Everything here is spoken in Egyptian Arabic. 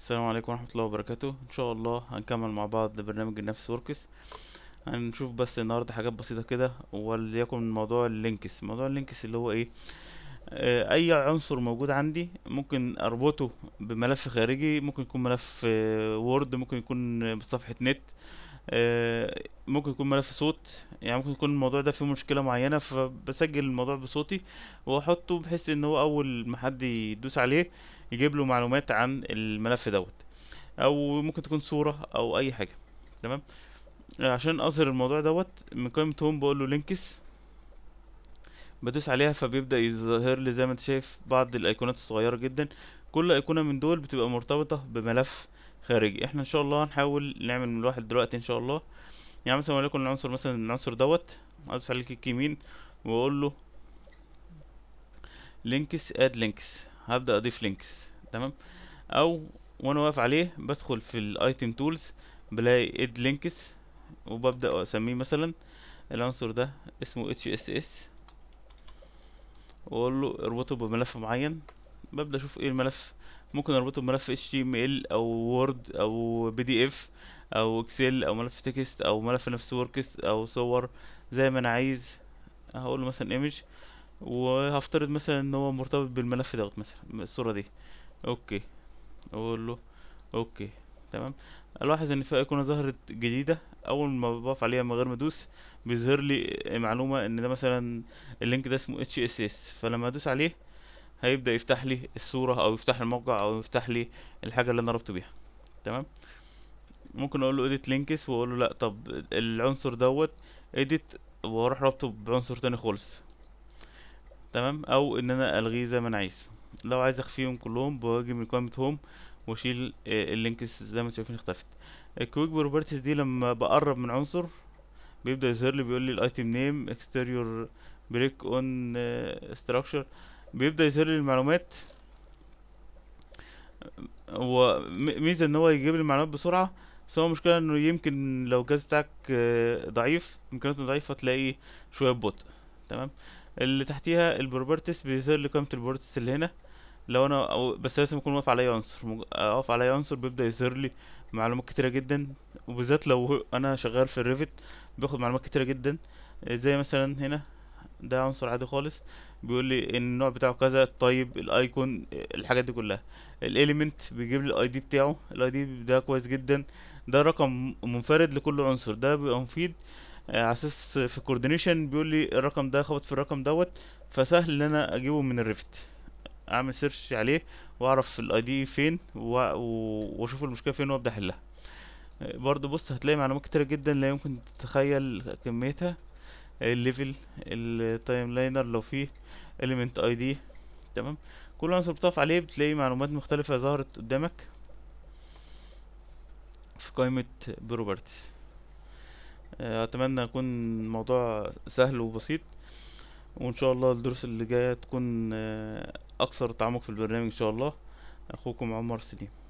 السلام عليكم ورحمة الله وبركاته ان شاء الله هنكمل مع بعض برنامج النفس وركس هنشوف بس النهاردة حاجات بسيطة كده وليكن موضوع اللينكس موضوع اللينكس اللي هو ايه آه، اي عنصر موجود عندي ممكن اربطه بملف خارجي ممكن يكون ملف وورد ممكن يكون بصفحة نت آه، ممكن يكون ملف صوت يعني ممكن يكون الموضوع ده فيه مشكلة معينة فبسجل الموضوع بصوتي واحطه بحيث ان هو اول ما حد يدوس عليه يجيب له معلومات عن الملف دوت او ممكن تكون صورة او اي حاجة تمام آه، عشان اظهر الموضوع دوت من قائمة هوم بقول له لينكس بدوس عليها فبيبدأ يظهر لي زي ما انت شايف بعض الايقونات الصغيرة جدا كل ايقونة من دول بتبقى مرتبطة بملف خارجي احنا ان شاء الله هنحاول نعمل من واحد دلوقتي ان شاء الله يعني مثلا وليكن العنصر مثلا العنصر دوت ادوس عليه كليك يمين واقول له لينكس اد لينكس هبدأ اضيف لينكس تمام او وانا واقف عليه بدخل في الايتم تولز بلاقي اد لينكس وببدأ اسميه مثلا العنصر ده اسمه اتش اس اس واقول له اربطه بملف معين ببدأ اشوف ايه الملف ممكن اربطه بملف HTML او وورد او بي دي اف او اكسل او ملف تكست او ملف نفس وركس او صور زي ما انا عايز هقول له مثلا ايمج وهفترض مثلا ان هو مرتبط بالملف دوت مثلا الصورة دي اوكي اقول له اوكي تمام الاحظ ان في ايقونة ظهرت جديدة اول ما بقف عليها من غير ما ادوس بيظهر لي معلومة ان ده مثلا اللينك ده اسمه اتش اس اس فلما ادوس عليه هيبدأ يفتح لي الصورة او يفتح لي الموقع او يفتح لي الحاجة اللي انا ربطه بيها تمام ممكن اقول له edit links واقول له لا طب العنصر دوت edit واروح رابطه بعنصر تاني خالص تمام او ان انا الغيه زي ما انا عايز لو عايز اخفيهم كلهم باجي من قائمة هوم واشيل آه، اللينكس زي ما انتم شايفين اختفت الكويك بروبرتيز دي لما بقرب من عنصر بيبدأ يظهر لي بيقول لي الايتم نيم اكستيريور بريك اون ستراكشر بيبدأ يظهر لي المعلومات هو م- ميزة ان هو يجيب لي المعلومات بسرعة بس هو مشكلة انه يمكن لو الجهاز بتاعك آه، ضعيف امكانياته ضعيفة تلاقي شوية بطء تمام اللي تحتيها البروبرتيز بيظهر لي قائمة البروبرتيز اللي هنا لو انا أو بس لازم اكون واقف على اي عنصر مج- اقف على اي عنصر بيبدأ يظهر لي معلومات كتيرة جدا وبالذات لو هو- انا شغال في الريفت بياخد معلومات كتيرة جدا آه، زي مثلا هنا ده عنصر عادي خالص بيقول لي ان النوع بتاعه كذا طيب الايكون الحاجات دي كلها الاليمنت بيجيب لي الاي دي بتاعه الاي دي ده كويس جدا ده رقم منفرد لكل عنصر ده بيبقى مفيد آه، على اساس في الكوردينيشن بيقول لي الرقم ده خبط في الرقم دوت فسهل ان انا اجيبه من الريفت اعمل سيرش عليه واعرف الاي دي فين و- و- واشوف المشكله فين وابدا احلها آه، برضو بص هتلاقي معلومات كتيرة جدا لا يمكن تتخيل كميتها الليفل التايم لاينر لو فيه element ID تمام كل عنصر بتقف عليه بتلاقي معلومات مختلفة ظهرت قدامك في قائمة بروبرتيز اتمنى يكون الموضوع سهل وبسيط وان شاء الله الدروس اللي جاية تكون آه، اكثر تعمق في البرنامج ان شاء الله اخوكم عمر سليم